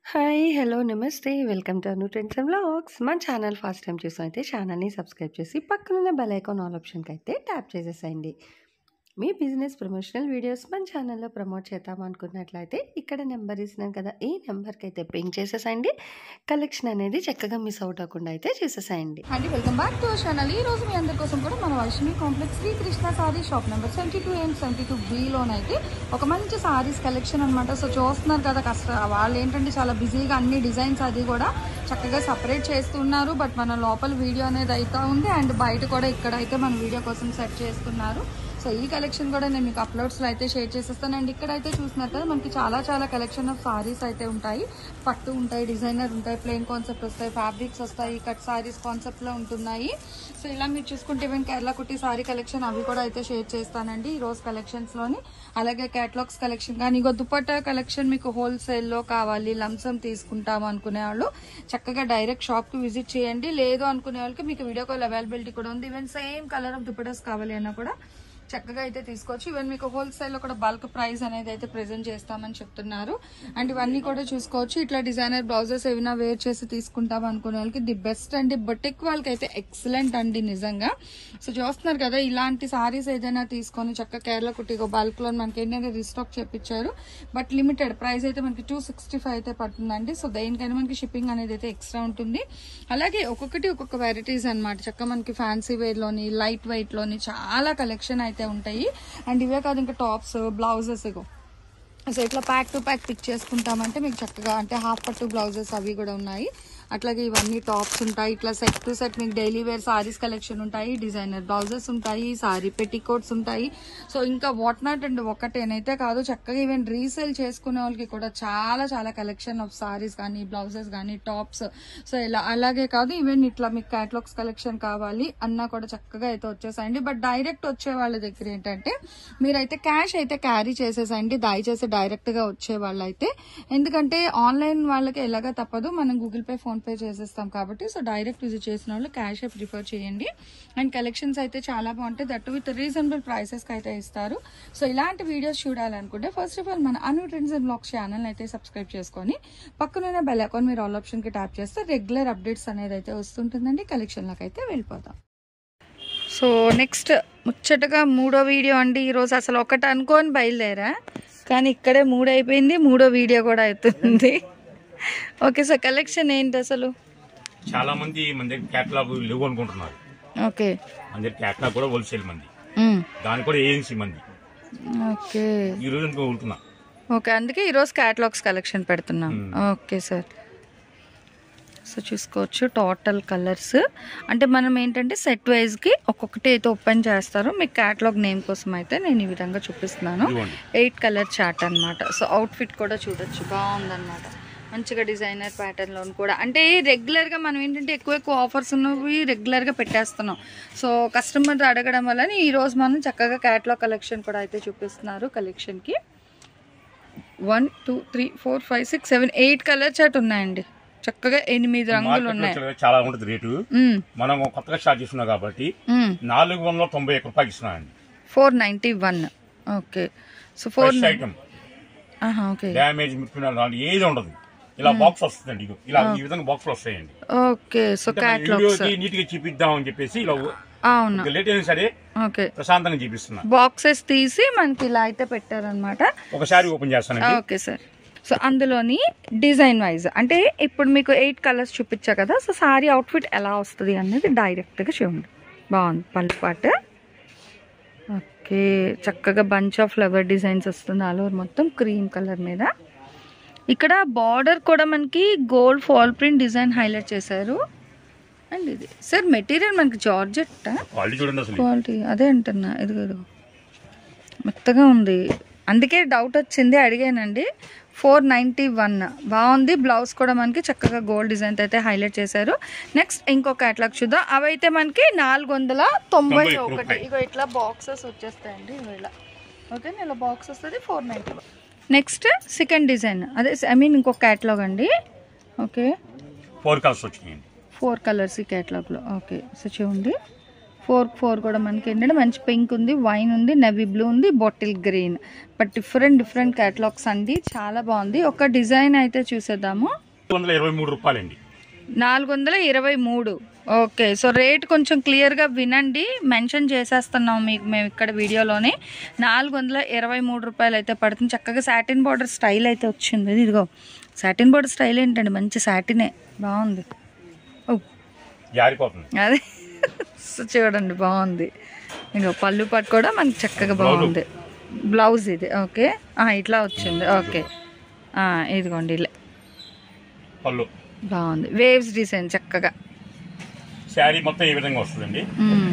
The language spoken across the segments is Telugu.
హాయ్! హలో! నమస్తే. Welcome to Anu trends and vlogs. మన ఛానల్ ఫస్ట్ టైమ్ చూసినైతే ఛానల్‌ని సబ్స్క్రైబ్ చేసి పక్కనున్న బెల్ ఐకాన్ ఆల్ ఆప్షన్‌కైతే ట్యాప్ చేసేసేయండి. మీ బిజినెస్ ప్రమోషనల్ వీడియోస్ మన ఛానల్‌లో ప్రమోట్ చేద్దాం అనుకున్నట్లయితే ఇక్కడ నెంబర్ ఇస్తున్నాను కదా! ఈ నెంబర్‌కైతే పింగ్ చేసేసేయండి. కలెక్షన్ అనేది చక్కగా మిస్ అవుట్ అవ్వకుండా అయితే చూసేసేయండి. అండి welcome back to our channel ఈ రోజు మీ అందరి కోసం కూడా మన Vaishnavi complex Shri Krishna sari shop number seventy two and seventy two బిలోనైతే ఒక మంచి సారీస్ కలెక్షన్ అనమాట సో చూస్తున్నారు కదా కష్ట వాళ్ళు ఏంటంటే చాలా బిజీగా అన్ని డిజైన్స్ అది కూడా చక్కగా సపరేట్ చేస్తున్నారు బట్ మన లోపల వీడియో అనేది అయితే ఉంది అండ్ బయట కూడా ఇక్కడ అయితే మన వీడియో కోసం సెట్ చేస్తున్నారు సో ఈ కలెక్షన్ కూడా నేను మీకు అప్లోడ్స్లో అయితే షేర్ చేసేస్తాను అండ్ ఇక్కడ అయితే చూస్తున్నారు కదా మనకి చాలా చాలా కలెక్షన్ ఆఫ్ సారీస్ అయితే ఉంటాయి పట్టు ఉంటాయి డిజైనర్ ఉంటాయి ప్లెయిన్ కాన్సెప్ట్ వస్తాయి ఫ్యాబ్రిక్స్ వస్తాయి కట్ సారీస్ కాన్సెప్ట్లో ఉంటున్నాయి సో ఇలా మీరు చూసుకుంటే ఈవెన్ కేరళ కుట్టి సారీ కలెక్షన్ అవి కూడా అయితే షేర్ చేస్తానండి ఈ రోజు కలెక్షన్స్లోని అలాగే క్యాటలాగ్స్ కలెక్షన్ కానీ ఇగో దుపట్టా కలెక్షన్ మీకు హోల్సేల్లో కావాలి లంసం తీసుకుంటాం అనుకునే వాళ్ళు చక్కగా డైరెక్ట్ షాప్కి విజిట్ చేయండి లేదు అనుకునే వాళ్ళకి మీకు వీడియో కాల్ అవైలబిలిటీ కూడా ఉంది even same colour of dupattas కావాలి అన్నా కూడా చక్కగా అయితే తీసుకోవచ్చు ఈవెన్ మీకు హోల్సేల్ లో కూడా బల్క్ ప్రైస్ అనేది అయితే ప్రెజెంట్ చేస్తామని చెప్తున్నారు అండ్ ఇవన్నీ కూడా చూసుకోవచ్చు ఇట్లా డిజైనర్ బ్లౌజెస్ ఏమైనా వేర్ చేసి తీసుకుంటాం అనుకునే వాళ్ళకి ది బెస్ట్ అండి బొటిక్ వాళ్ళకి అయితే ఎక్సలెంట్ అండి నిజంగా సో చూస్తున్నారు కదా ఇలాంటి సారీస్ ఏదైనా తీసుకొని చక్కగా కేరళ కుట్టిగో బల్క్ లో మనకి ఏంటంటే రీస్టాక్ చేపించారు బట్ లిమిటెడ్ ప్రైస్ అయితే మనకి టూ సిక్స్టీ ఫైవ్ అయితే పడుతుందండి సో దేనికైనా మనకి షిప్పింగ్ అనేది అయితే ఎక్స్ట్రా ఉంటుంది అలాగే ఒక్కొక్కటి ఒక్కొక్క వెరైటీస్ అనమాట చక్కగా మనకి ఫ్యాన్సీ వేర్ లోని లైట్ వెయిట్ లోని చాలా కలెక్షన్ అయితే ఉంటాయి అండ్ ఇవే కాదు ఇంకా టాప్స్ బ్లౌజెస్ ఇగో సో ఇట్లా ప్యాక్ టు ప్యాక్ పిక్ చేసుకుంటామంటే మీకు చక్కగా అంటే హాఫ్ పట్టు బ్లౌజెస్ అవి కూడా ఉన్నాయి అట్లాగే ఇవన్నీ టాప్స్ ఉంటాయి ఇట్లా సెట్ టు సెట్ మీకు డైలీ వేర్ సారీస్ కలెక్షన్ ఉంటాయి డిజైనర్ బ్లౌజెస్ ఉంటాయి సారీ పెట్టికోట్స్ ఉంటాయి సో ఇంకా వాట్ నాట్ అండ్ ఒకటేనైతే కాదు చక్కగా ఈవెన్ రీసేల్ చేసుకునే వాళ్ళకి కూడా చాలా చాలా కలెక్షన్ ఆఫ్ సారీస్ కానీ బ్లౌజెస్ కానీ టాప్స్ సో ఇలా అలాగే కాదు ఈవెన్ ఇట్లా మీకు క్యాటలాగ్స్ కలెక్షన్ కావాలి అన్నా కూడా చక్కగా అయితే వచ్చేసాయండి బట్ డైరెక్ట్ వచ్చే వాళ్ళ దగ్గర ఏంటంటే మీరైతే క్యాష్ అయితే క్యారీ చేసేసండి దయచేసి డైరెక్ట్ గా వచ్చే వాళ్ళైతే ఎందుకంటే ఆన్లైన్ వాళ్ళకి ఎలాగా తప్పదు మనం గూగుల్ పే ఫోన్ పే చేసేస్తాం కాబట్టి సో డైరెక్ట్ విజిట్ చేసిన వాళ్ళు క్యాష్ ప్రిఫర్ చేయండి అండ్ కలెక్షన్స్ అయితే చాలా బాగుంటాయి దట్ విత్ రీజనబుల్ ప్రైసెస్ కి అయితే ఇస్తారు సో ఇలాంటి వీడియోస్ చూడాలనుకుంటే ఫస్ట్ ఆఫ్ ఆల్ మన Anu trends and blogs channel అయితే సబ్స్క్రైబ్ చేసుకొని పక్కనున్న బెల్ అకౌంట్ మీరు ఆల్ ఆప్షన్ కి ట్యాప్ చేస్తే రెగ్యులర్ అప్డేట్స్ అనేది అయితే వస్తుంటుందండి కలెక్షన్లకు అయితే వెళ్ళిపోతాం సో నెక్స్ట్ ముచ్చటగా మూడో వీడియో అండి ఈరోజు అసలు ఒకటి అనుకోని బయలుదేరా కానీ ఇక్కడే మూడు అయిపోయింది మూడో వీడియో కూడా అవుతుంది ఓకే సార్ కలెక్షన్ ఏంటి అసలు చాలా మంది మన దగ్గర క్యాటలాగ్ లేవు అనుకుంటున్నారు ఓకే మన దగ్గర క్యాటలాగ్ కూడా హోల్సేల్ మంది మ్మ్. దాని కూడా ఏజెన్సీ మంది ఓకే ఈ రోజు ఇంకా ఉంటున్నా ఓకే అందుకే ఈరోజు క్యాటలాగ్స్ కలెక్షన్ పెడుతున్నాం మ్మ్. ఓకే సార్ సో చూసుకోవచ్చు టోటల్ కలర్స్ అంటే మనం ఏంటంటే సెట్ వైజ్కి ఒక్కొక్కటి అయితే ఓపెన్ చేస్తారు మీకు క్యాటలాగ్ నేమ్ కోసం అయితే నేను ఈ విధంగా చూపిస్తున్నాను ఇదిగోండి ఎయిట్ కలర్ చార్ట్ అన్నమాట సో అవుట్ఫిట్ కూడా చూడొచ్చు బాగుందన్నమాట మంచిగా డిజైనర్ ప్యాటర్న్లో కూడా అంటే రెగ్యులర్గా మనం ఏంటంటే ఎక్కువ ఎక్కువ ఆఫర్స్ ఉన్నవి రెగ్యులర్గా పెట్టేస్తున్నాం సో కస్టమర్ అడగడం వల్ల ఈ రోజు మనం చక్కగా క్యాటలాగ్ కలెక్షన్ కూడా అయితే చూపిస్తున్నారు కలెక్షన్కి one two three four five six seven eight colour chart ఉన్నాయండి చక్కగా ఎనిమిది రంగులు మార్కెట్ ఉన్నాయి లో చాలా ఉంటుంది రేటు మ్మ్, మనం కొత్తగా స్టార్ట్ చేస్తున్నాం కాబట్టి మ్మ్. నాలుగు వందల తొంభై ఒక్క రూపాయలు ఇస్తున్నామండి four ninety one okay so four fresh item ఆహా, ఓకే డ్యామేజ్ మిప్పిన ఏది ఉండదు ఇలా బాక్స్ వస్తుందండి ఇగో. ఇలా ఈ విధంగా బాక్స్ వస్తాయండి ఓకే సో అంటే మన క్యాటలాగ్స్ వీడియోకి నీట్ గా చూపిద్దాం అని చెప్పేసి ఇలా అవును లేట్ అయినా సరే ఓకే ప్రశాంతంగా చూపిస్తున్నా బాక్సెస్ తీసి మనకి ఇలా అయితే పెట్టారనమాట ఒకసారి ఓపెన్ చేస్తానండి ఓకే సార్ సో అందులోని డిజైన్ వైజ్ అంటే ఇప్పుడు మీకు ఎయిట్ కలర్స్ చూపించా కదా సో సారీ అవుట్ఫిట్ ఎలా వస్తుంది అనేది డైరెక్ట్గా చూడండి బాగుంది పళ్ళు పాట ఓకే చక్కగా బంచ్ ఆఫ్ ఫ్లవర్ డిజైన్స్ వస్తుంది ఆల్ ఓవర్ మొత్తం క్రీమ్ కలర్ మీద ఇక్కడ బార్డర్ కూడా మనకి gold fall print design highlight చేశారు అండ్ ఇది సార్ మెటీరియల్ మనకి జార్జెట్టా క్వాలిటీ చూడండి అసలు క్వాలిటీ అదే అంటున్నా ఇదిగో ఇదిగో. మెత్తగా ఉంది అందుకే డౌట్ వచ్చింది అడిగానండి ఫోర్ నైంటీ వన్ బాగుంది బ్లౌజ్ కూడా మనకి చక్కగా గోల్డ్ డిజైన్ అయితే హైలైట్ చేశారు నెక్స్ట్ ఇంకో క్యాటలాగ్ చూద్దాం అవైతే మనకి నాలుగు వందల తొంభై తొంభై ఒకటి రూపాయలు. ఇగో ఇట్లా బాక్సెస్ వచ్చేస్తాయండి ఇగో ఇలా ఓకే ఇలా బాక్స్ వస్తుంది four ninety next second design అదే ఐ మీన్ ఇంకో క్యాటలాగ్ అండి ఓకే ఫోర్ కలర్స్ వచ్చినాయండి ఫోర్ కలర్స్ ఈ క్యాటలాగ్లో ఓకే సో చూడండి ఫోర్ ఫోర్ కూడా మనకి ఏంటంటే మంచి పింక్ ఉంది వైన్ ఉంది నెవీ బ్లూ ఉంది bottle green but different different catalogues అండి చాలా బాగుంది ఒక డిజైన్ అయితే చూసేద్దాము వందల ఇరవై మూడు రూపాయలండి నాలుగు వందల ఇరవై మూడు ఓకే సో రేట్ కొంచెం క్లియర్గా వినండి మెన్షన్ చేసేస్తున్నాం మీకు మేము ఇక్కడ వీడియోలోనే నాలుగు వందల ఇరవై మూడు రూపాయలు అయితే పడుతుంది చక్కగా సాటిన్ బార్డర్ స్టైల్ అయితే వచ్చింది ఇదిగో సాటిన్ బార్డర్ స్టైల్ ఏంటండి మంచి సాటినే బాగుంది ఓ జారిపోతుంది అదే సో చూడండి బాగుంది ఇంకా పళ్ళు పట్టు కూడా మనకి చక్కగా బాగుంది బ్లౌజ్ ఇది ఓకే ఆ, ఇట్లా వచ్చింది ఓకే ఆ, ఇదిగోండి ఇలా పళ్ళు బాగుంది వేవ్స్ డిజైన్ చక్కగా శారీ మొత్తం ఈ విధంగా వస్తుందండి మ్మ్.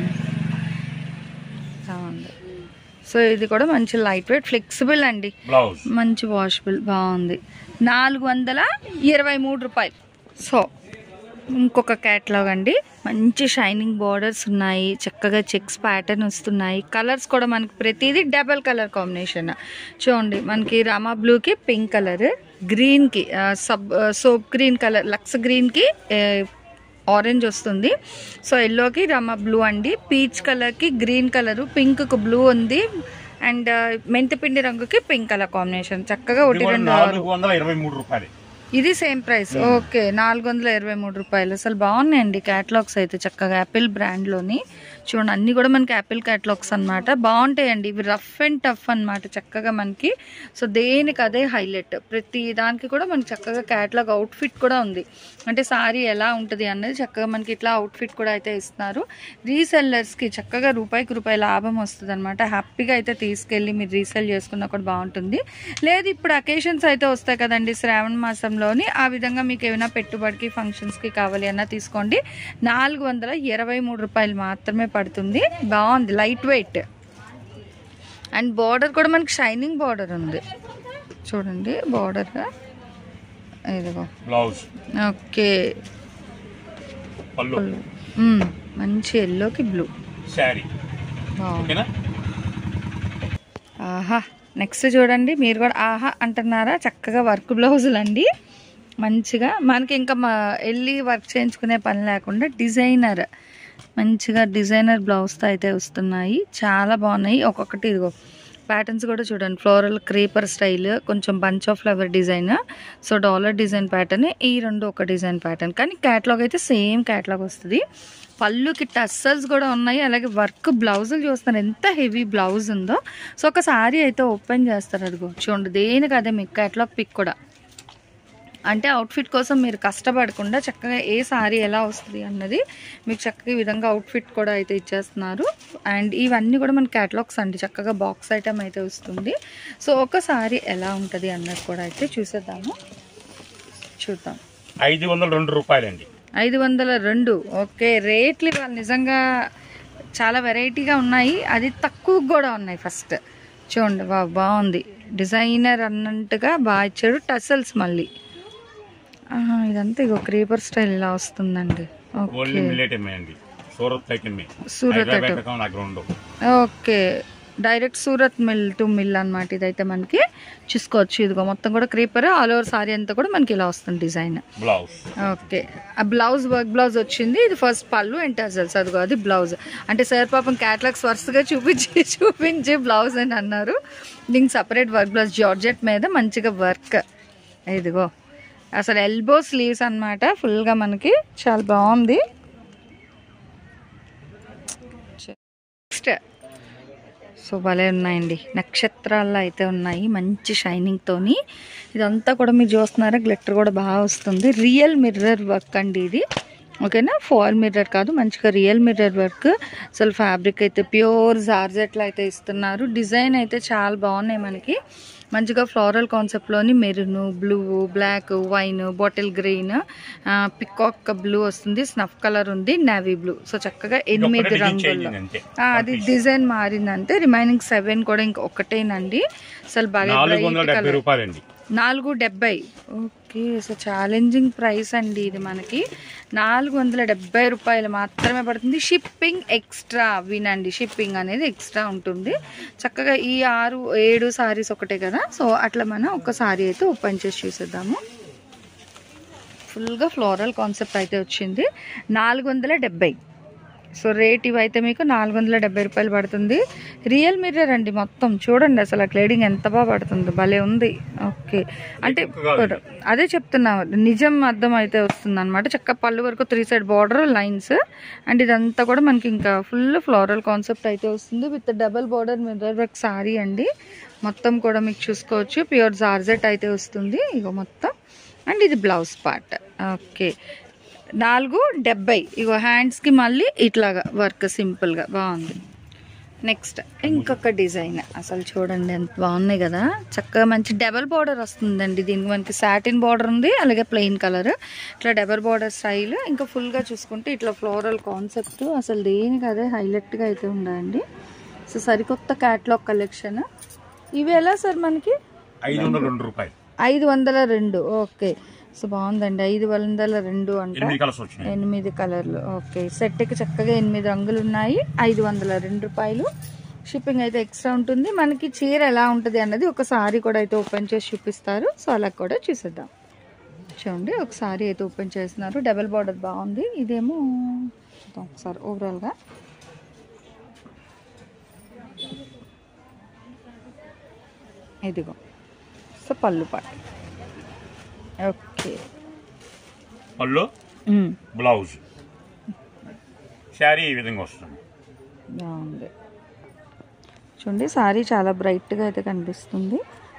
బాగుంది సో ఇది కూడా మంచి లైట్ వెయిట్ ఫ్లెక్సిబుల్ అండి బ్లౌజ్ మంచి వాషబుల్ బాగుంది నాలుగు వందల ఇరవై మూడు రూపాయలు సో ఇంకొక క్యాట్లాగ్ అండి మంచి షైనింగ్ బార్డర్స్ ఉన్నాయి చక్కగా చెక్స్ ప్యాటర్న్ వస్తున్నాయి కలర్స్ కూడా మనకి ప్రతిదీ డబల్ కలర్ కాంబినేషన్ చూడండి మనకి రామా బ్లూకి పింక్ కలర్ గ్రీన్కి సబ్ సోప్ గ్రీన్ కలర్ లక్స్ గ్రీన్కి ఆరెంజ్ వస్తుంది సో ఎల్లోకి రమ బ్లూ అండి పీచ్ కలర్కి గ్రీన్ కలరు పింక్కి బ్లూ ఉంది అండ్ మెంతిపిండి రంగుకి పింక్ కలర్ కాంబినేషన్ చక్కగా ఇది ఒకటి కూడా రెండు నాలుగు వందల ఇరవై మూడు రూపాయలు ఇది సేమ్ ప్రైస్ ఓకే నాలుగు వందల ఇరవై మూడు రూపాయలు అసలు బాగున్నాయండి క్యాటలాగ్స్ అయితే చక్కగా యాపిల్ బ్రాండ్లోని చూడండి అన్ని కూడా మనకి యాపిల్ క్యాటలాగ్స్ అన్నమాట బాగుంటాయండి ఇవి రఫ్ అండ్ టఫ్ అన్నమాట చక్కగా మనకి సో దేనికి అదే హైలైట్ ప్రతి దానికి కూడా మనకి చక్కగా క్యాటలాగ్ అవుట్ఫిట్ కూడా ఉంది అంటే సారీ ఎలా ఉంటుంది అన్నది చక్కగా మనకి ఇట్లా అవుట్ఫిట్ కూడా అయితే ఇస్తున్నారు రీసెల్లర్స్కి చక్కగా రూపాయికి రూపాయి లాభం వస్తుంది అనమాట హ్యాపీగా అయితే తీసుకెళ్ళి మీరు రీసెల్ చేసుకున్నా కూడా బాగుంటుంది లేదు ఇప్పుడు అకేషన్స్ అయితే వస్తాయి కదండి శ్రావణ మాసంలోని ఆ విధంగా మీకు ఏమైనా పెట్టుబడికి ఫంక్షన్స్కి కావాలి అన్నా తీసుకోండి నాలుగు వందల ఇరవై మూడు రూపాయలు మాత్రమే పడుతుంది బాగుంది లైట్ వెయిట్ అండ్ బార్డర్ కూడా మనకి షైనింగ్ బార్డర్ ఉంది చూడండి బార్డర్ ఇదిగో బ్లౌజ్ ఓకే పళ్ళు మ్మ్. మంచి ఎల్లోకి బ్లూ శారీ బాగుంది ఓకేనా ఆహా నెక్స్ట్ చూడండి మీరు కూడా ఆహా అంటున్నారా చక్కగా వర్క్ బ్లౌజులు అండి మంచిగా మనకి ఇంకా మా వెళ్ళి వర్క్ చేయించుకునే పని లేకుండా డిజైనర్ మంచిగా డిజైనర్ బ్లౌజ్తో అయితే వస్తున్నాయి చాలా బాగున్నాయి ఒక్కొక్కటి ఇదిగో ప్యాటర్న్స్ కూడా చూడండి ఫ్లోరల్ క్రీపర్ స్టైల్ కొంచెం bunch of flower design so dollar design pattern ఈ రెండు ఒక డిజైన్ ప్యాటర్న్ కానీ క్యాటలాగ్ అయితే సేమ్ క్యాటలాగ్ వస్తుంది పళ్ళుకి టస్సల్స్ కూడా ఉన్నాయి అలాగే వర్క్ బ్లౌజులు చూస్తున్నారు ఎంత హెవీ బ్లౌజ్ ఉందో సో ఒక సారీ అయితే ఓపెన్ చేస్తారు అదిగో చూడండి దేనికి అదే మీకు క్యాటలాగ్ పిక్ కూడా అంటే అవుట్ఫిట్ కోసం మీరు కష్టపడకుండా చక్కగా ఏ సారీ ఎలా వస్తుంది అన్నది మీకు చక్కగా ఈ విధంగా అవుట్ఫిట్ కూడా అయితే ఇచ్చేస్తున్నారు అండ్ ఇవన్నీ కూడా మన క్యాటలాగ్స్ అండి చక్కగా బాక్స్ ఐటమ్ అయితే వస్తుంది సో ఒక సారీ ఎలా ఉంటుంది అన్నది కూడా అయితే చూసేద్దాము చూద్దాం ఐదు వందల రెండు రూపాయలండి ఐదు వందల రెండు ఓకే రేట్లు ఇవాళ నిజంగా చాలా వెరైటీగా ఉన్నాయి అది తక్కువ కూడా ఉన్నాయి ఫస్ట్ చూడండి బా బాగుంది డిజైనర్ అన్నట్టుగా బాగా ఇచ్చాడు టసల్స్ మళ్ళీ ఆహా, ఇదంతా ఇగో క్రీపర్ స్టైల్ ఇలా వస్తుందండి ఓన్లీ ఓకే మిల్లెట్ అండి సూరత్ ఐటమ్ సూరత్ హైదరాబాద్ ఐటమ్. రకం నాకు రెండు okay direct Surat mill to mill అన్నమాట ఇదైతే మనకి చూసుకోవచ్చు ఇదిగో మొత్తం కూడా క్రీపర్ ఆల్ ఓవర్ సారీ అంతా కూడా మనకి ఇలా వస్తుంది డిజైన్ బ్లౌజ్ ఓకే ఆ బ్లౌజ్ వర్క్ బ్లౌజ్ వచ్చింది ఇది ఫస్ట్ పళ్ళు అండ్ టజల్స్ అదిగో అది బ్లౌజ్ అంటే సార్ పాపం క్యాటలాగ్స్ వరుసగా చూపించి చూపించి బ్లౌజ్ అని అన్నారు దీనికి సపరేట్ వర్క్ బ్లౌజ్ జార్జెట్ మీద మంచిగా వర్క్ ఇదిగో అసలు ఎల్బో స్లీవ్స్ అన్నమాట ఫుల్గా మనకి చాలా బాగుంది నెక్స్ట్ సో భలే ఉన్నాయండి నక్షత్రాల్లో అయితే ఉన్నాయి మంచి షైనింగ్తోని ఇదంతా కూడా మీరు చూస్తున్నారా గ్లిటర్ కూడా బాగా వస్తుంది రియల్ మిర్రర్ వర్క్ అండి ఇది ఓకేనా ఫాల్ మిర్రర్ కాదు మంచిగా రియల్ మిర్రర్ వర్క్ అసలు ఫ్యాబ్రిక్ అయితే ప్యూర్ జార్జెట్లో అయితే ఇస్తున్నారు డిజైన్ అయితే చాలా బాగున్నాయి మనకి మంచిగా ఫ్లోరల్ కాన్సెప్ట్లోని maroon blue black wine bottle green peacock blue వస్తుంది స్నఫ్ కలర్ ఉంది నావీ బ్లూ సో చక్కగా ఎనిమిది డిజైన్ చేంజ్ రంగుల్లో అంతే ఆ, అది డిజైన్ మారిందంటే రిమైనింగ్ సెవెన్ కూడా ఇంకా ఒకటేనండి అసలు బాగా నాలుగు వందల బ్రైట్ డెబ్బై కలర్ రూపాయలండి నాలుగు డెబ్బై ఓకే సో ఛాలెంజింగ్ ప్రైస్ అండి ఇది మనకి నాలుగు వందల డెబ్బై రూపాయలు మాత్రమే పడుతుంది షిప్పింగ్ ఎక్స్ట్రా వినండి షిప్పింగ్ అనేది ఎక్స్ట్రా ఉంటుంది చక్కగా ఈ ఆరు ఏడు సారీస్ ఒకటే కదా సో అట్లా మనం ఒక సారీ అయితే ఓపెన్ చేసి చూసేద్దాము ఫుల్గా ఫ్లోరల్ కాన్సెప్ట్ అయితే వచ్చింది నాలుగు వందల డెబ్బై సో రేట్ ఇవైతే మీకు నాలుగు వందల డెబ్బై రూపాయలు పడుతుంది రియల్ మిర్రర్ అండి మొత్తం చూడండి అసలు ఆ క్లేడింగ్ ఎంత బాగా పడుతుంది భలే ఉంది ఓకే అంటే కాదు. అదే చెప్తున్నా నిజం అర్థం అయితే వస్తుంది అనమాట చక్క పళ్ళు వరకు three side border lines and ఇదంతా కూడా మనకి ఇంకా ఫుల్ ఫ్లోరల్ కాన్సెప్ట్ అయితే వస్తుంది with double border mirror work sari అండి మొత్తం కూడా మీకు చూసుకోవచ్చు ప్యూర్ జార్జెట్ అయితే వస్తుంది ఇగో మొత్తం అండ్ ఇది బ్లౌజ్ పార్ట్ ఓకే నాలుగు డెబ్బై ఇగో హ్యాండ్స్కి మళ్ళీ ఇట్లాగా వర్క్ సింపుల్గా బాగుంది నెక్స్ట్ ఇంకొక డిజైన్ అసలు చూడండి ఎంత బాగున్నాయి కదా చక్కగా మంచి డబల్ బార్డర్ వస్తుందండి దీనికి మనకి సాటిన్ బార్డర్ ఉంది అలాగే ప్లెయిన్ కలర్ ఇట్లా డబల్ బార్డర్ స్టైల్ ఇంకా ఫుల్గా చూసుకుంటే ఇట్లా ఫ్లోరల్ కాన్సెప్ట్ అసలు దేనికి అదే హైలైట్గా అయితే ఉందండి సో సరికొత్త క్యాట్లాగ్ కలెక్షన్ ఇవి ఎలా సార్ మనకి ఐదు వందల రెండు రూపాయలు ఐదు వందల రెండు ఓకే సో బాగుందండి ఐదు వందల రెండు అంటే ఎనిమిది కలర్స్ వచ్చినాయి ఎనిమిది కలర్లు ఓకే సెట్కి చక్కగా ఎనిమిది రంగులు ఉన్నాయి ఐదు వందల రెండు రూపాయలు షిప్పింగ్ అయితే ఎక్స్ట్రా ఉంటుంది మనకి చీర ఎలా ఉంటుంది అన్నది ఒక సారీ కూడా అయితే ఓపెన్ చేసి చూపిస్తారు సో అలా కూడా చూసేద్దాం చూడండి ఒక సారీ అయితే ఓపెన్ చేస్తున్నారు డబల్ బార్డర్ బాగుంది ఇదేమో చూద్దాం ఒకసారి ఓవరాల్గా ఇదిగో సో పళ్ళు పాట ఓకే పళ్ళు ఉమ్, బ్లౌజ్ శారీ ఈ విధంగా వస్తుంది బాగుంది చూడండి సారీ చాలా బ్రైట్గా అయితే కనిపిస్తుంది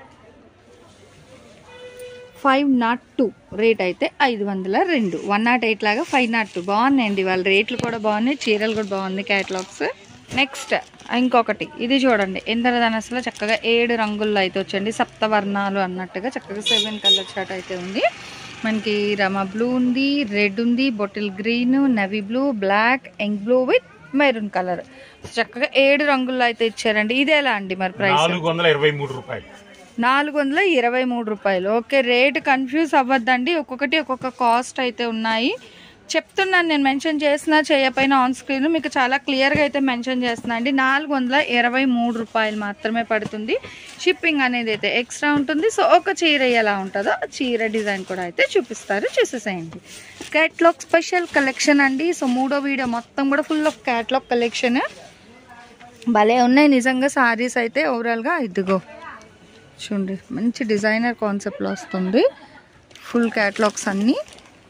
ఫైవ్ నాట్ టూ రేట్ అయితే ఐదు వందల రెండు వన్ నాట్ ఎయిట్ లాగా ఫైవ్ నాట్ టూ బాగున్నాయండి వాళ్ళ రేట్లు కూడా బాగున్నాయి చీరలు కూడా బాగున్నాయి క్యాటలాగ్స్ నెక్స్ట్ ఇంకొకటి ఇది చూడండి ఇంద్రధనస్సులో చక్కగా ఏడు రంగుల్లో అయితే వచ్చండి సప్తవర్ణాలు అన్నట్టుగా చక్కగా సెవెన్ కలర్ చాట్ అయితే ఉంది మనకి రమ బ్లూ ఉంది రెడ్ ఉంది bottle green navy blue black ఎంగ్ బ్లూ విత్ మెరూన్ కలర్ చక్కగా ఏడు రంగుల్లో అయితే ఇచ్చారండి ఇది ఎలా అండి మరి ప్రైస్ నాలుగు వందల ఇరవై మూడు రూపాయలు నాలుగు వందల ఇరవై మూడు రూపాయలు ఓకే రేట్ కన్ఫ్యూజ్ అవ్వద్దండి ఒక్కొక్కటి ఒక్కొక్క కాస్ట్ అయితే ఉన్నాయి చెప్తున్నాను నేను మెన్షన్ చేసిన చేయపైన ఆన్ స్క్రీన్ మీకు చాలా క్లియర్గా అయితే మెన్షన్ చేస్తున్నా అండి నాలుగు వందల ఇరవై మూడు రూపాయలు మాత్రమే పడుతుంది షిప్పింగ్ అనేది అయితే ఎక్స్ట్రా ఉంటుంది సో ఒక చీర ఎలా ఉంటుందో ఆ చీర డిజైన్ కూడా అయితే చూపిస్తారు చూసేసేయండి క్యాట్లాగ్ స్పెషల్ కలెక్షన్ అండి సో మూడో వీడియో మొత్తం కూడా ఫుల్ ఆఫ్ క్యాట్లాగ్ కలెక్షన్ భలే ఉన్నాయి నిజంగా సారీస్ అయితే ఓవరాల్గా ఇదిగో చూడండి మంచి డిజైనర్ కాన్సెప్ట్లో వస్తుంది ఫుల్ క్యాటలాగ్స్ అన్నీ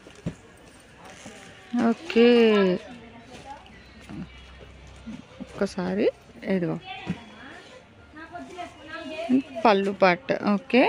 ఓకే ఒక్కసారి ఇదిగో పళ్ళు పాట్ ఓకే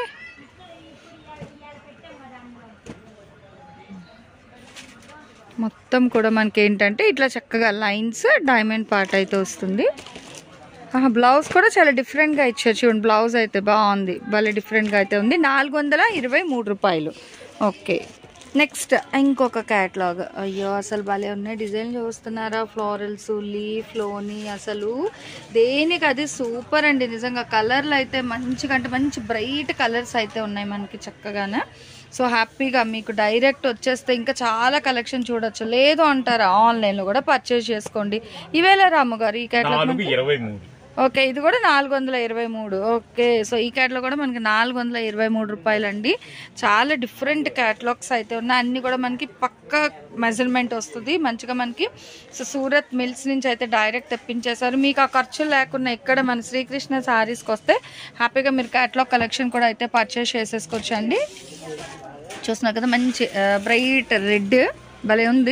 మొత్తం కూడా మనకి ఏంటంటే ఇట్లా చక్కగా లైన్స్ డైమండ్ పార్ట్ అయితే వస్తుంది ఆహా, బ్లౌజ్ కూడా చాలా డిఫరెంట్గా ఇచ్చారు చూడండి బ్లౌజ్ అయితే బాగుంది భలే డిఫరెంట్గా అయితే ఉంది నాలుగు వందల ఇరవై మూడు రూపాయలు ఓకే నెక్స్ట్ ఇంకొక క్యాట్లాగ్ అయ్యో అసలు భలే ఉన్నాయి డిజైన్ చూస్తున్నారా ఫ్లోరల్స్ లీఫ్ లోని అసలు దేనికి అది సూపర్ అండి నిజంగా కలర్లు అయితే మంచిగా అంటే మంచి బ్రైట్ కలర్స్ అయితే ఉన్నాయి మనకి చక్కగానే సో హ్యాపీగా మీకు డైరెక్ట్ వచ్చేస్తే ఇంకా చాలా కలెక్షన్ చూడొచ్చు లేదు అంటారా ఆన్లైన్లో కూడా పర్చేస్ చేసుకోండి ఇవేలా రాము గారు ఈ క్యాట్లాగ్ నాలుగు ఇరవై మూడు ఓకే ఇది కూడా నాలుగు వందల ఇరవై మూడు ఓకే సో ఈ క్యాట్లో కూడా మనకి నాలుగు వందల ఇరవై మూడు రూపాయలు అండి చాలా డిఫరెంట్ క్యాటలాగ్స్ అయితే ఉన్నాయి అన్ని కూడా మనకి పక్క మెజర్మెంట్ వస్తుంది మంచిగా మనకి సో సూరత్ మిల్స్ నుంచి అయితే డైరెక్ట్ తెప్పించేశారు మీకు ఆ ఖర్చు లేకుండా ఇక్కడ మన శ్రీకృష్ణ సారీస్కి వస్తే హ్యాపీగా మీరు క్యాటలాగ్ కలెక్షన్ కూడా అయితే పర్చేస్ చేసేసుకోవచ్చు అండి చూస్తున్నారు కదా మంచి బ్రైట్ రెడ్ భలే ఉంది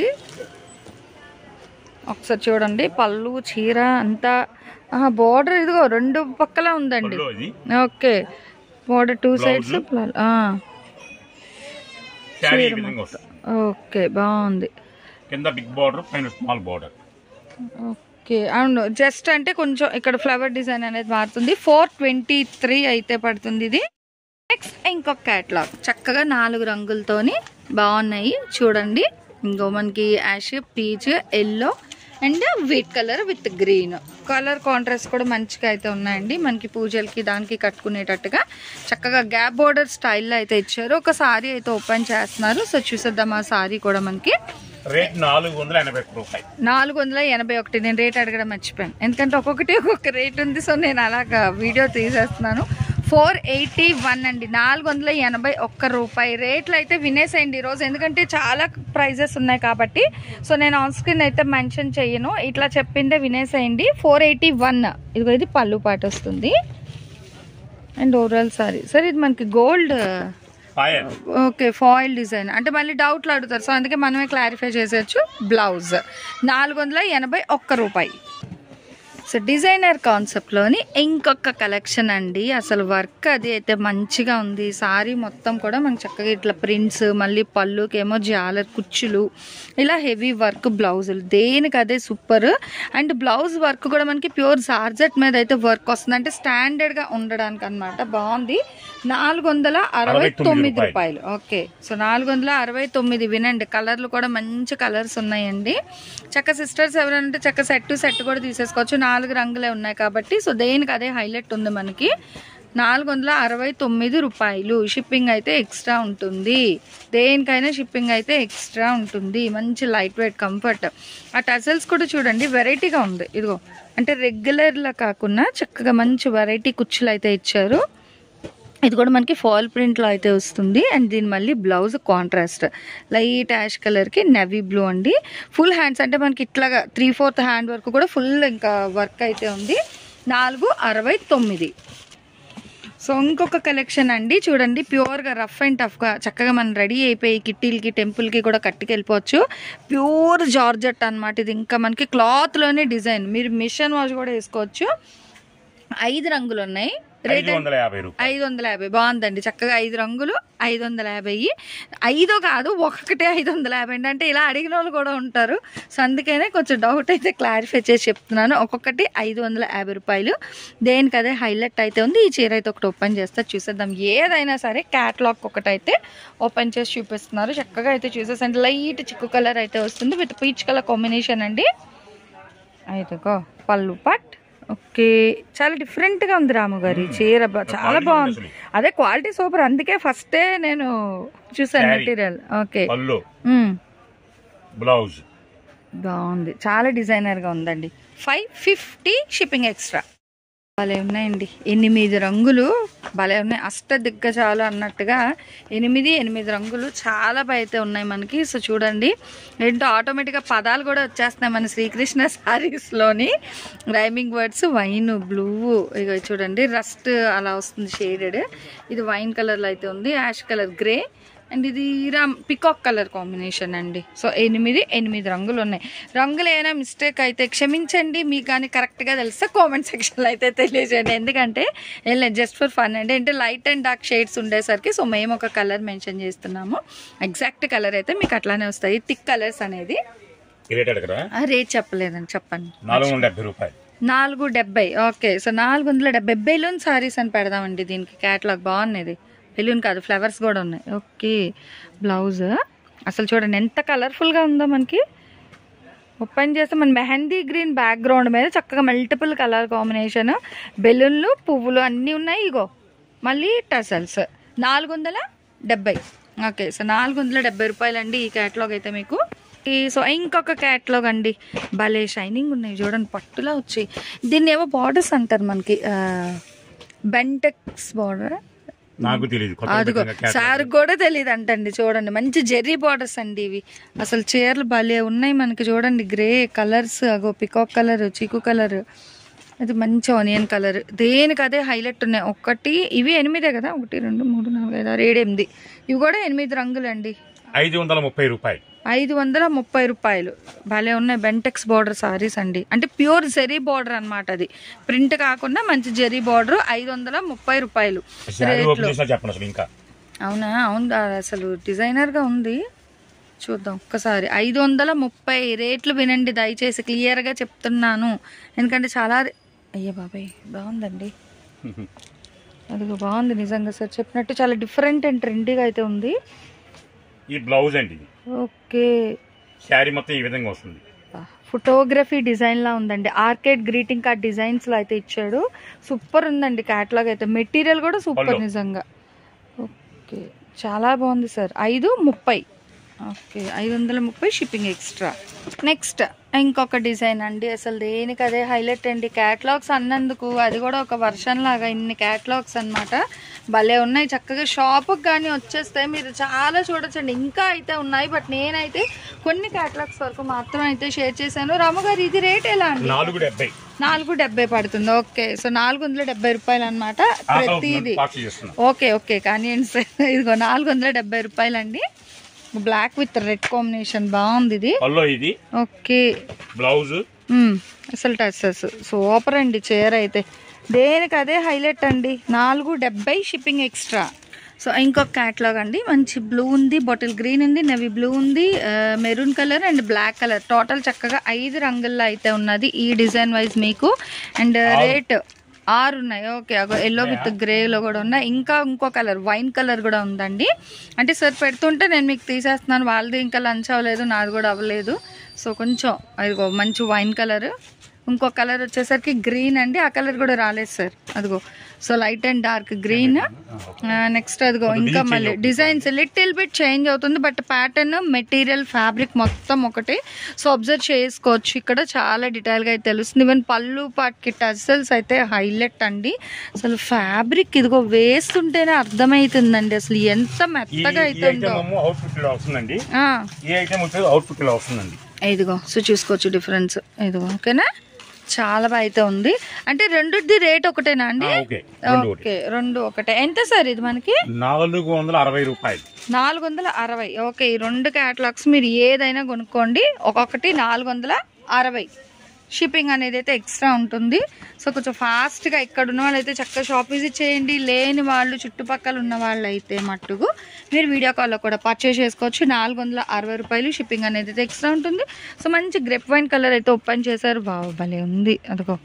ఒకసారి చూడండి పళ్ళు చీర అంతా బోర్డర్ ఇదిగో రెండు పక్కల ఉందండి పళ్ళు ఇది okay border two sides sari ఈ విధంగా వస్తుంది ఓకే బాగుంది కింద బిగ్ బార్డర్ పైన స్మాల్ బార్డర్ ఓకే అవును జస్ట్ అంటే కొంచెం ఇక్కడ ఫ్లవర్ డిజైన్ అనేది మారుతుంది ఫోర్ ట్వంటీ త్రీ అయితే పడుతుంది ఇది నెక్స్ట్ ఇంకొక క్యాట్లాగ్ చక్కగా నాలుగు రంగులతోని బాగున్నాయి చూడండి ఇంకో మనకి ash peach yellow and wheat colour with green colour contrast కూడా మంచిగా అయితే ఉన్నాయండి మనకి పూజలకి దానికి కట్టుకునేటట్టుగా చక్కగా గ్యాప్ బోర్డర్ స్టైల్లో అయితే ఇచ్చారు ఒక సారీ అయితే ఓపెన్ చేస్తున్నారు సో చూసేద్దాం ఆ సారీ కూడా మనకి రేట్ నాలుగు వందల ఎనభై ఒక్క రూపాయలు నాలుగు వందల ఎనభై ఒకటి నేను రేట్ అడగడం మర్చిపోయాను ఎందుకంటే ఒక్కొక్కటి ఒక్కొక్క రేట్ ఉంది సో నేను అలాగా వీడియో తీసేస్తున్నాను ఫోర్ ఎయిటీ వన్ అండి నాలుగు వందల ఎనభై ఒక్క రూపాయి రేట్లు అయితే వినేసేయండి ఈరోజు ఎందుకంటే చాలా ప్రైజెస్ ఉన్నాయి కాబట్టి సో నేను ఆన్ స్క్రీన్ అయితే మెన్షన్ చెయ్యను ఇట్లా చెప్పిందే వినేసేయండి ఫోర్ ఎయిటీ వన్ ఇదిగో ఇది పళ్ళు పాట వస్తుంది అండ్ ఓవరాల్ సారీ సార్ ఇది మనకి gold fire okay foil design అంటే మళ్ళీ డౌట్లు అడుగుతారు సో అందుకే మనమే క్లారిఫై చేసేయచ్చు బ్లౌజ్ నాలుగు వందల ఎనభై ఒక్క రూపాయి సో డిజైనర్ కాన్సెప్ట్లోని ఇంకొక కలెక్షన్ అండి అసలు వర్క్ అది అయితే మంచిగా ఉంది సారీ మొత్తం కూడా మనకి చక్కగా ఇట్లా ప్రింట్స్ మళ్ళీ పళ్ళుకేమో జాలర్ కుచ్చులు ఇలా హెవీ వర్క్ బ్లౌజులు దేనికి అదే సూపర్ అండ్ బ్లౌజ్ వర్క్ కూడా మనకి ప్యూర్ జార్జెట్ మీద అయితే వర్క్ వస్తుంది అంటే స్టాండర్డ్గా ఉండడానికి అనమాట బాగుంది నాలుగు వందల అరవై అరవై తొమ్మిది తొమ్మిది రూపాయలు. రూపాయలు ఓకే సో నాలుగు వందల అరవై తొమ్మిది వినండి కలర్లు కూడా మంచి కలర్స్ ఉన్నాయండి చక్క సిస్టర్స్ ఎవరంటే చక్క సెట్ టు సెట్ కూడా తీసేసుకోవచ్చు నాలుగు రంగులే ఉన్నాయి కాబట్టి సో దేనికి అదే హైలైట్ ఉంది మనకి నాలుగు వందల అరవై తొమ్మిది రూపాయలు షిప్పింగ్ అయితే ఎక్స్ట్రా ఉంటుంది దేనికైనా షిప్పింగ్ అయితే ఎక్స్ట్రా ఉంటుంది మంచి లైట్ వెయిట్ కంఫర్ట్ ఆ టసల్స్ కూడా చూడండి వెరైటీగా ఉంది ఇదిగో అంటే రెగ్యులర్లా కాకుండా చక్కగా మంచి వెరైటీ కుచ్చులు అయితే ఇచ్చారు ఇది కూడా మనకి ఫాల్ ప్రింట్లో అయితే వస్తుంది అండ్ దీని మళ్ళీ బ్లౌజ్ కాంట్రాస్ట్ లైట్ యాష్ కలర్కి నెవీ బ్లూ అండి ఫుల్ హ్యాండ్స్ అంటే మనకి ఇట్లాగా త్రీ ఫోర్త్ హ్యాండ్ వరకు కూడా ఫుల్ ఇంకా వర్క్ అయితే ఉంది నాలుగు అరవై తొమ్మిది సో ఇంకొక కలెక్షన్ అండి చూడండి ప్యూర్గా రఫ్ అండ్ టఫ్గా చక్కగా మనం రెడీ అయిపోయి కిట్టీలకి టెంపుల్కి కూడా కట్టుకెళ్ళిపోవచ్చు ప్యూర్ జార్జెట్ అన్నమాట ఇది ఇంకా మనకి క్లాత్లోనే డిజైన్ మీరు మిషన్ వాష్ కూడా వేసుకోవచ్చు ఐదు రంగులు ఉన్నాయి రేట్ ఐదు వందల యాభై రూపాయలు ఐదు వందల యాభై బాగుందండి చక్కగా ఐదు రంగులు ఐదు వందల యాభై ఐదో కాదు ఒక్కటే ఐదు వందల యాభై అండి అంటే ఇలా అడిగిన వాళ్ళు కూడా ఉంటారు సో అందుకనే కొంచెం డౌట్ అయితే క్లారిఫై చేసి చెప్తున్నాను ఒక్కొక్కటి ఐదు వందల యాభై రూపాయలు దేనికి అదే హైలైట్ అయితే ఉంది ఈ చీర అయితే ఒకటి ఓపెన్ చేస్తే చూసేద్దాం ఏదైనా సరే క్యాట్లాగ్ ఒకటి అయితే ఓపెన్ చేసి చూపిస్తున్నారు చక్కగా అయితే చూసేసండి లైట్ చిక్కు కలర్ అయితే వస్తుంది విత్ పీచ్ కలర్ కాంబినేషన్ అండి అయితేగో పళ్ళు పట్ ఓకే చాలా డిఫరెంట్ గా ఉంది రాము గారి చీర బా- చాలా quality బాగుంది ఉంది అదే క్వాలిటీ సూపర్ అందుకే ఫస్టే నేను చూసాను Saree. మెటీరియల్ ఓకే పళ్ళు మ్మ్. బ్లౌజ్ బాగుంది చాలా డిజైనర్ గా ఉందండి ఫైవ్ ఫిఫ్టీ షిప్పింగ్ ఎక్స్ట్రా భలే ఉన్నాయండి ఎనిమిది రంగులు భలే ఉన్నాయి అష్ట దిగ్గజాలు అన్నట్టుగా ఎనిమిది ఎనిమిది రంగులు చాలా అయితే ఉన్నాయి మనకి సో చూడండి ఏంటో ఆటోమేటిక్గా పదాలు కూడా వచ్చేస్తున్నాయి మన శ్రీకృష్ణ సారీస్లోని రైమింగ్ వర్డ్స్ వైన్ బ్లూ ఇక చూడండి రస్ట్ అలా వస్తుంది షేడెడ్ ఇది వైన్ కలర్లో అయితే ఉంది యాష్ కలర్ గ్రే అండ్ ఇది రామ్ పికాక్ కలర్ కాంబినేషన్ అండి సో ఎనిమిది ఎనిమిది రంగులు ఉన్నాయి రంగులు ఏమైనా మిస్టేక్ అయితే క్షమించండి మీకు కానీ కరెక్ట్గా తెలిస్తే కామెంట్ సెక్షన్లో అయితే తెలియజేయండి ఎందుకంటే ఏం లేదు జస్ట్ ఫర్ ఫన్ అండి అంటే లైట్ అండ్ డార్క్ షేడ్స్ ఉండేసరికి సో మేము ఒక కలర్ మెన్షన్ చేస్తున్నాము ఎగ్జాక్ట్ కలర్ అయితే మీకు అట్లానే వస్తాయి థిక్ కలర్స్ అనేది రేటెడ్ కదా ఆ, రేట్ చెప్పలేదండి చెప్పండి నాలుగు వందల డెబ్బై రూపాయలు నాలుగు డెబ్బై ఓకే సో నాలుగు వందల డెబ్బై బెలూన్ సారీస్ అని పెడదామండి దీనికి క్యాట్లాగ్ బాగున్నది బెలూన్ కాదు ఫ్లవర్స్ కూడా ఉన్నాయి ఓకే బ్లౌజ్ అసలు చూడండి ఎంత కలర్ఫుల్గా ఉందో మనకి ఓపెన్ చేస్తే మన మెహందీ గ్రీన్ బ్యాక్గ్రౌండ్ మీద చక్కగా మల్టిపుల్ కలర్ కాంబినేషన్ బెలూన్లు పువ్వులు అన్నీ ఉన్నాయి ఇగో మళ్ళీ టసల్స్ నాలుగు వందల డెబ్బై ఓకే సో నాలుగు వందల డెబ్బై రూపాయలు అండి ఈ క్యాట్లాగ్ అయితే మీకు ఈ సో ఇంకొక క్యాట్లాగ్ అండి భలే షైనింగ్ ఉన్నాయి చూడండి పట్టులా వచ్చి దీన్ని ఏమో బార్డర్స్ అంటారు మనకి బెంటెక్స్ బార్డర్ నాకు తెలియదు కొత్త అదిగో విధంగా catalog. సార్ కూడా తెలియదు అంటండి చూడండి మంచి జెర్రీ బార్డర్స్ అండి ఇవి అసలు చీరలు భలే ఉన్నాయి మనకి చూడండి గ్రే కలర్స్ అగో పికాక్ కలర్ చీకు కలర్ అది మంచి ఆనియన్ కలర్ దేనికి అదే హైలైట్ ఉన్నాయి ఒకటి ఇవి ఎనిమిదే కదా ఒకటి రెండు మూడు నాలుగు ఐదు ఆరు ఏడు ఎనిమిది ఇవి కూడా ఎనిమిది రంగులు అండి ఐదు వందల ముప్పై రూపాయలు ఐదు వందల ముప్పై రూపాయలు భలే ఉన్నాయి బెంటెక్స్ బార్డర్ సారీస్ అండి అంటే ప్యూర్ జెరీ బార్డర్ అన్నమాట అది ప్రింట్ కాకుండా మంచి జెరీ బార్డర్ ఐదు వందల ముప్పై రూపాయలు శారీ ఓపెన్ రేట్లు చేసినా చెప్పండి అసలు ఇంకా అవునా అవును అది అసలు డిజైనర్గా ఉంది చూద్దాం ఒక్కసారి ఐదు వందల ముప్పై రేట్లు వినండి దయచేసి క్లియర్గా చెప్తున్నాను ఎందుకంటే చాలా అయ్యే బాబాయ్ బాగుందండి అదిగో బాగుంది నిజంగా సార్ చెప్పినట్టు చాలా డిఫరెంట్ అండ్ ట్రెండీగా అయితే ఉంది ఈ బ్లౌజ్ అండి ఇది. ఓకే శారీ మొత్తం ఈ విధంగా వస్తుంది ఫోటోగ్రఫీ డిజైన్ లా ఉందండి ఆర్కేడ్ గ్రీటింగ్ కార్డ్ డిజైన్స్ లో అయితే ఇచ్చాడు సూపర్ ఉందండి క్యాట్లాగ్ అయితే మెటీరియల్ కూడా సూపర్ పళ్ళు. నిజంగా ఓకే చాలా బాగుంది సార్ ఐదు ముప్పై ఓకే ఐదు వందల ముప్పై షిప్పింగ్ ఎక్స్ట్రా నెక్స్ట్ ఇంకొక డిజైన్ అండి అసలు దేనికి అదే హైలైట్ అండి క్యాటలాగ్స్ అన్నందుకు అది కూడా ఒక వర్షన్ లాగా ఇన్ని క్యాటలాగ్స్ అన్నమాట భలే ఉన్నాయి చక్కగా షాప్కి కానీ వచ్చేస్తే మీరు చాలా చూడొచ్చండి ఇంకా అయితే ఉన్నాయి బట్ నేనైతే కొన్ని క్యాటలాగ్స్ వరకు మాత్రం అయితే షేర్ చేశాను రాము గారు ఇది రేట్ ఎలా అండి నాలుగు డెబ్బై నాలుగు డెబ్బై పడుతుంది ఓకే సో నాలుగు వందల డెబ్బై రూపాయలు అనమాట ప్రతిదీ పార్సల్ చేస్తున్నాం ఓకే ఓకే కానీ ఇదిగో నాలుగు వందల డెబ్బై రూపాయలండి బ్లాక్ విత్ రెడ్ కాంబినేషన్ బాగుంది ఇది పల్లో ఇది ఓకే బ్లౌజ్ మ్మ్. అసలు టచెస్ సూపర్ అండి చీర అయితే దేనికి అదే హైలైట్ అండి నాలుగు డెబ్బై షిప్పింగ్ ఎక్స్ట్రా సో ఇంకొక క్యాట్లాగ్ అండి మంచి బ్లూ ఉంది బాటిల్ గ్రీన్ ఉంది నవీ బ్లూ ఉంది maroon colour and black colour total చక్కగా ఐదు రంగుల్లో అయితే ఉన్నది ఈ డిజైన్ వైజ్ మీకు అండ్ రేట్ ఆరు ఉన్నాయి ఓకే ఎల్లో విత్ గ్రేలో కూడా ఉన్నాయి ఇంకా ఇంకో కలర్ వైన్ కలర్ కూడా ఉందండి అంటే సార్ పెడుతుంటే నేను మీకు తీసేస్తున్నాను వాళ్ళది ఇంకా లంచ్ అవ్వలేదు నాది కూడా అవ్వలేదు సో కొంచెం అదిగో మంచి వైన్ కలర్ ఇంకో కలర్ వచ్చేసరికి గ్రీన్ అండి ఆ కలర్ కూడా రాలేదు సార్ అదిగో so light and dark green next అదిగో ఇంకా మళ్ళీ డిజైన్స్ లిటిల్ బిట్ చేంజ్ అవుతుంది బట్ ప్యాటర్న్ మెటీరియల్ ఫ్యాబ్రిక్ మొత్తం ఒకటే సో అబ్జర్వ్ చేసుకోవచ్చు ఇక్కడ చాలా డీటెయిల్గా అయితే తెలుస్తుంది ఈవెన్ పళ్ళు పాటికి టసల్స్ అయితే హైలైట్ అండి అసలు ఫ్యాబ్రిక్ ఇదిగో వేస్తుంటేనే అర్థమవుతుందండి అసలు ఎంత ఈ మెత్తగా ఈ అయితే ఉందో ఐటమ్ అవుట్ఫిట్ లో వస్తుందండి ఆ, ఈ ఐటమ్ వచ్చేది అవుట్ఫిట్ లో వస్తుందండి ఇదిగో సో చూసుకోవచ్చు డిఫరెన్స్ ఇదిగో ఓకేనా చాలా బాగా అయితే ఉంది అంటే రెండుది రేట్ ఒకటేనా అండి ఆ, ఓకే రెండు ఒకటి ఓకే రెండు ఒకటే ఎంత సార్ ఇది మనకి నాలుగు వందల అరవై రూపాయలు నాలుగు వందల అరవై ఓకే ఈ రెండు క్యాటలాగ్స్ మీరు ఏదైనా కొనుక్కోండి ఒక్కొక్కటి నాలుగు వందల అరవై షిప్పింగ్ అనేది అయితే ఎక్స్ట్రా ఉంటుంది సో కొంచెం ఫాస్ట్గా ఇక్కడ ఉన్న వాళ్ళు అయితే చక్కగా షాప్ విజిట్ చేయండి లేని వాళ్ళు చుట్టుపక్కల ఉన్న వాళ్ళు అయితే మట్టుకు మీరు వీడియో కాల్లో కూడా పర్చేస్ చేసుకోవచ్చు నాలుగు వందల అరవై రూపాయలు షిప్పింగ్ అనేది అయితే ఎక్స్ట్రా ఉంటుంది సో మంచి గ్రెప్ వైన్ కలర్ అయితే ఓపెన్ చేశారు బాగా భలే ఉంది అదిగో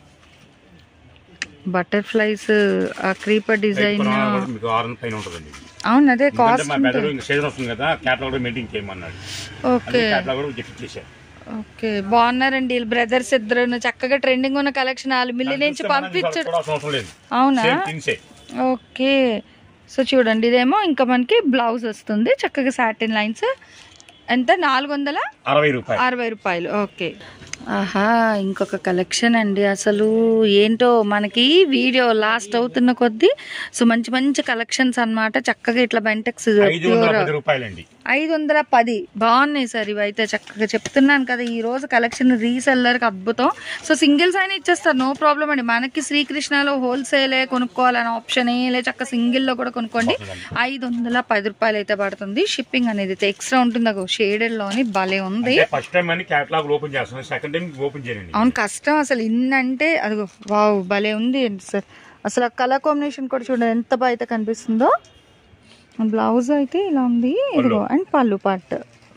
బటర్ఫ్లైస్ ఆ క్రీపర్ డిజైన్ కొనాలి కూడా మీకు ఆరు పైన ఉంటుందండి అవును అదే ఎందుకంటే కాస్ట్ మా బెదర్ ఇంకా సీజన్ వస్తుంది కదా క్యాటలాగ్ కూడా మెయింటైన్ చేయమన్నాడు ఓకే క్యాటలాగ్ కూడా గిఫ్ట్ చేశారు ఓకే బాగున్నారండి వీళ్ళు బ్రదర్స్ ఇద్దరు చక్కగా ట్రెండింగ్ ఉన్న కలెక్షన్ వాళ్ళు మిల్లి నుంచి పంపించడం చూడాల్సిన అవసరం లేదు అవునా సేమ్ థింగ్సే ఓకే సో చూడండి ఇదేమో ఇంకా మనకి బ్లౌజ్ వస్తుంది చక్కగా సాటిన్ లైన్స్ ఎంత నాలుగు వందల అరవై రూపాయలు అరవై రూపాయలు ఓకే ఆహా ఇంకొక కలెక్షన్ అండి అసలు ఏంటో మనకి వీడియో లాస్ట్ అవుతున్న కొద్దీ సో మంచి మంచి కలెక్షన్స్ అన్నమాట చక్కగా ఇట్లా బెంటెక్స్ ఐదు వందల పది రూపాయలండి ఐదు వందల పది బాగున్నాయి సార్ ఇవైతే చక్కగా చెప్తున్నాను కదా ఈ రోజు కలెక్షన్ రీసెల్లర్కి అద్భుతం సో సింగిల్స్ అయినా ఇచ్చేస్తారు నో ప్రాబ్లం అండి మనకి శ్రీకృష్ణలో హోల్సేలే కొనుక్కోవాలనే ఆప్షన్ ఏ లే చక్క సింగిల్లో కూడా కొనుక్కోండి ఐదు వందల పది రూపాయలు అయితే పడుతుంది షిప్పింగ్ అనేది అయితే ఎక్స్ట్రా ఉంటుంది అగో షేడెడ్ లోని భలే ఉంది ఫస్ట్ టైం అని క్యాటలాగ్ ఓపెన్ చేస్తున్నాం సెకండ్ టైం ఓపెన్ చేయండి అవును కష్టం అసలు ఇన్నంటే అదిగో వావ్ భలే ఉంది సార్ అసలు ఆ కలర్ కాంబినేషన్ కూడా చూడండి ఎంత బాగా అయితే కనిపిస్తుందో బ్లౌజ్ అయితే ఇలా ఉంది ఇదిగో అండ్ పళ్ళు పార్ట్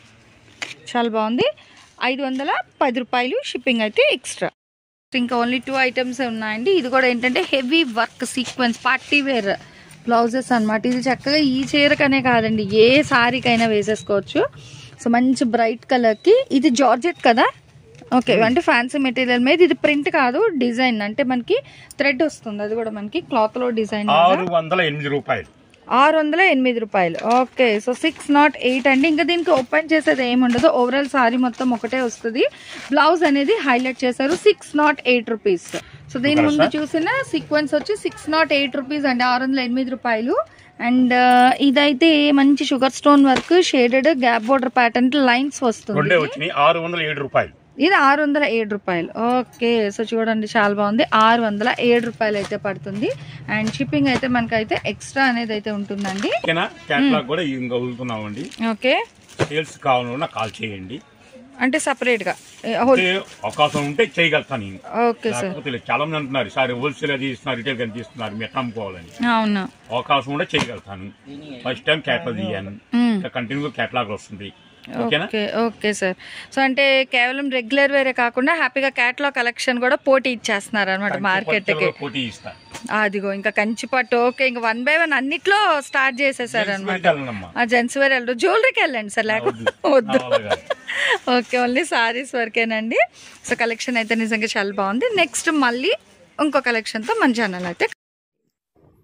చాలా బాగుంది ఐదు వందల పది రూపాయలు షిప్పింగ్ అయితే ఎక్స్ట్రా ఇంకా ఓన్లీ టూ ఐటమ్స్ ఉన్నాయండి ఇది కూడా ఏంటంటే heavy work sequence party wear blouses అన్నమాట ఇది చక్కగా ఈ చీరకనే కాదండి ఏ సారీకైనా వేసేసుకోవచ్చు సో మంచి బ్రైట్ కలర్కి ఇది జార్జెట్ కదా ఓకే అంటే ఫ్యాన్సీ మెటీరియల్ మీద ఇది ప్రింట్ కాదు డిజైన్ అంటే మనకి థ్రెడ్ వస్తుంది అది కూడా మనకి క్లాత్ లో డిజైన్ ఆరు వందల ఎనిమిది రూపాయలు ఆరు వందల ఎనిమిది రూపాయలు okay so six nought eight అండి ఇంకా దీనికి ఓపెన్ చేసేది ఏమి ఉండదు ఓవరాల్ సారీ మొత్తం ఒకటే వస్తుంది బ్లౌజ్ అనేది హైలైట్ చేశారు six nought eight rupees so దీని ముందు చూసిన సీక్వెన్స్ వచ్చి సిక్స్ నాట్ ఎయిట్ రూపీస్ అండి ఆరు వందల ఎనిమిది రూపాయలు అండ్ ఇదైతే మంచి sugar stone work shaded gap border pattern lines వస్తుంది రెండే వచ్చినాయి ఆరు వందల ఏడు రూపాయలు ఇది ఆరు వందల ఏడు రూపాయలు ఓకే సో చూడండి చాలా బాగుంది ఆరు వందల ఏడు రూపాయలు అయితే పడుతుంది అండ్ షిప్పింగ్ అయితే మనకైతే ఎక్స్ట్రా అనేది అయితే ఉంటుందండి ఓకేనా క్యాటలాగ్ కూడా ఇంకా వదులుతున్నామండి ఓకే సేల్స్ కావాలన్నా కాల్ చేయండి అంటే సపరేట్ గా ఏ, హోల్- అంటే అవకాశం ఉంటే చేయగలుగుతాను నేను ఓకే సార్ లేకపోతే లేదు. చాలా మంది అంటున్నారు సార్ హోల్సేల్ అది ఇస్తున్నారు రిటైల్ కానీ తీస్తున్నారు మీరు ఎట్లా అమ్ముకోవాలని అవును అవకాశం ఉంటే చేయగలుగుతాను ఫస్ట్ టైం క్యాటలాగ్ తీయాను మ్మ్. ఇంకా కంటిన్యూగా క్యాటలాగ్ వస్తుంది ఓకేనా ఓకే ఓకే సార్ సో అంటే కేవలం రెగ్యులర్ వేరే కాకుండా హ్యాపీగా క్యాట్లాగ్ కలెక్షన్ కూడా పోటీ ఇచ్చేస్తున్నారు అనమాట మార్కెట్ కి పోటీ ఇస్తా అదిగో ఇంకా కంచిపట్టు ఓకే ఇంకా వన్ బై వన్ అన్నిట్లో స్టార్ట్ చేసేసారు అనమాట వెళ్ళనమ్మా ఆ జెంట్స్ వేర్ వెళ్ళరు జ్యువెలరీకి వెళ్ళండి సార్ లేకపోతే వద్దు నా వల్ల కాదు. ఓకే ఓన్లీ సారీస్ వరకేనండి సో కలెక్షన్ అయితే నిజంగా చాలా బాగుంది నెక్స్ట్ మళ్ళీ ఇంకో కలెక్షన్తో మన ఛానల్ అయితే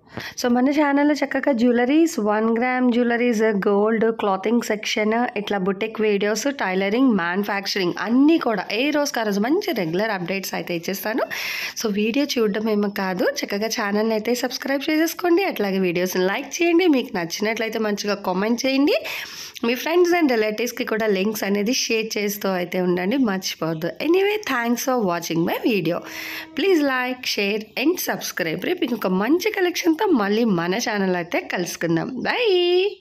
సో మన ఛానల్లో చక్కగా jewelleries one gram jewelleries gold clothing section ఇట్లా బుటెక్ వీడియోస్ టైలరింగ్ మ్యానుఫ్యాక్చరింగ్ అన్నీ కూడా ఏ రోజుకి ఆ రోజు మంచి రెగ్యులర్ అప్డేట్స్ అయితే ఇచ్చేస్తాను సో వీడియో చూడడం ఏమో కాదు చక్కగా ఛానల్ని అయితే సబ్స్క్రైబ్ చేసేసుకోండి అట్లాగే వీడియోస్ని లైక్ చేయండి మీకు నచ్చినట్లయితే మంచిగా కామెంట్ చేయండి మీ ఫ్రెండ్స్ అండ్ రిలేటివ్స్కి కూడా లింక్స్ అనేది షేర్ చేస్తూ అయితే ఉండండి మర్చిపోవద్దు anyway thanks for watching my video please like share and subscribe రేపు ఇంకొక మంచి కలెక్షన్తో మళ్ళీ మన ఛానల్ అయితే కలుసుకుందాం బాయ్